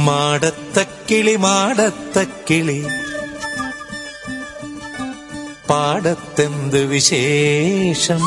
മാടത്തക്കിളി മാടത്തക്കിളി പാടത്തെന്ത് വിശേഷം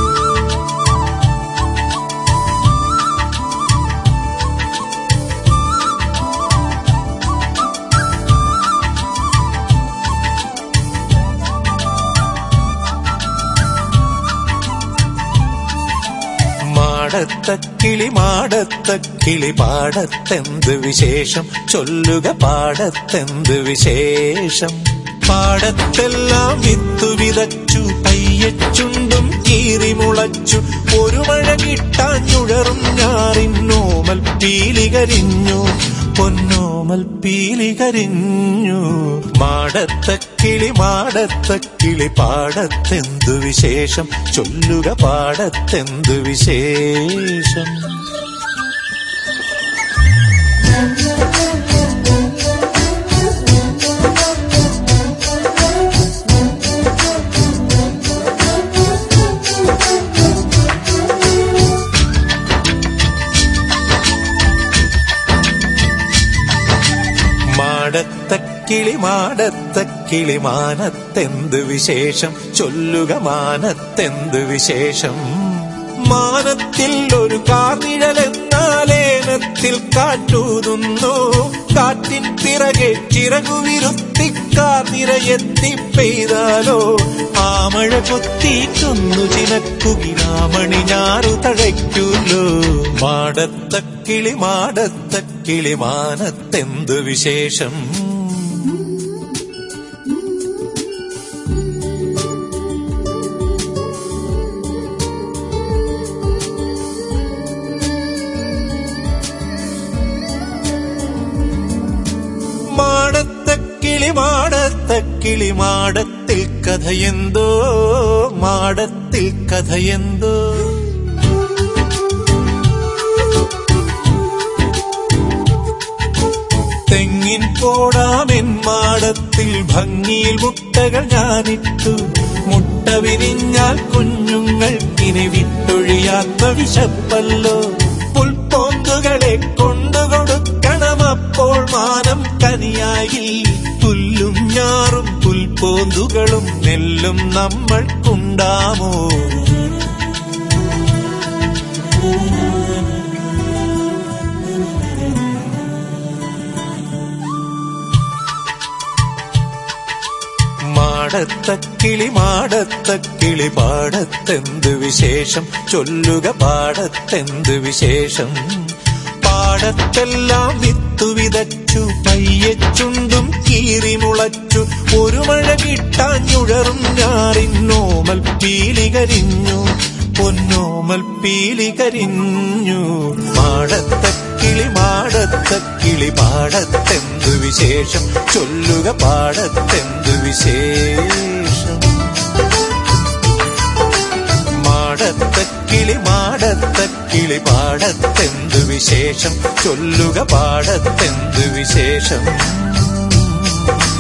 മാടത്തക്കിളി മാടത്തക്കിളി പാടത്തെന്ത് വിശേഷം ചൊല്ലുക പാടത്തെന്ത് വിശേഷം പാടത്തെല്ലാം വിത്തു വിതച്ചു പയ്യച്ചുണ്ടും കീറി മുളച്ചു ഒരു മഴ കിട്ടാഞ്ഞുഴറും ഞാറിന്നോമൽ പീലികരിഞ്ഞു പൊന്നോമൽ പീലികരിഞ്ഞു മാടത്തക്കിളി മാടത്തക്കിളി പാടത്തെന്തു വിശേഷം ചൊല്ലുക പാടത്തെന്തു വിശേഷം മാടത്തക്കിളി മാടത്തക്കിളി മാനത്തെന്ത് വിശേഷം ചൊല്ലുക മാനത്തെന്ത് വിശേഷം മാനത്തിൽ ഒരു കാർനിഴലെന്നാലേനത്തിൽ കാറ്റൂതുന്നു കാറ്റിൻ പിറകെ ചിറകുവിരുത്തി കാർനിരയെത്തി പെയ്താലോ ആമഴ കൊത്തിയിട്ടൊന്നു ചിനക്കുകിനാമണി ഞാറു തഴയ്ക്കൂല്ലോ മാടത്തക്കിളി മാടത്തക്കിളി മാനത്തെന്ത് വിശേഷം മാടത്തക്കിളി മാടത്തക്കിളി മാടത്തിൽ കഥയെന്തോ മാടത്തിൽ കഥയെന്തോ തെങ്ങിൻ പോടാമെൻ മാടത്തിൽ ഭംഗിയിൽ മുട്ടകൾ ഞാനിട്ടു മുട്ട വിരിഞ്ഞാൽ കുഞ്ഞുങ്ങൾക്കിനി വിട്ടൊഴിയാത്ത വിശപ്പല്ലോ പുൽപ്പോന്തുകളെ കൊണ്ടുകൊടുക്കണമപ്പോൾ മാനം കനിയായി പുല്ലും ഞാറും പുൽപ്പോന്തുകളും നെല്ലും നമ്മൾക്കുണ്ടാമോ മാടത്തക്കിളി മാടത്തക്കിളി പാടത്തെന്ത് വിശേഷം ചൊല്ലുക പാടത്തെന്ത് വിശേഷം പാടത്തെല്ലാം വിത്തു വിതച്ചു പയ്യച്ചുണ്ടും കീറി മുളച്ചു ഒരു മഴ കിട്ടാഞ്ഞുഴറും ഞാറിന്നോമൽ പീലികരിഞ്ഞു പൊന്നോമൽ പീലികരിഞ്ഞു മാടത്തക്കിളി മാടത്തക്കിളി പാടത്തെന്തു വിശേഷം ചൊല്ലുക പാടത്തെന്തു വിശേഷം മാടത്തക്കിളി മാടത്തക്കിളി പാടത്തെന്തു വിശേഷം ചൊല്ലുക പാടത്തെന്തു വിശേഷം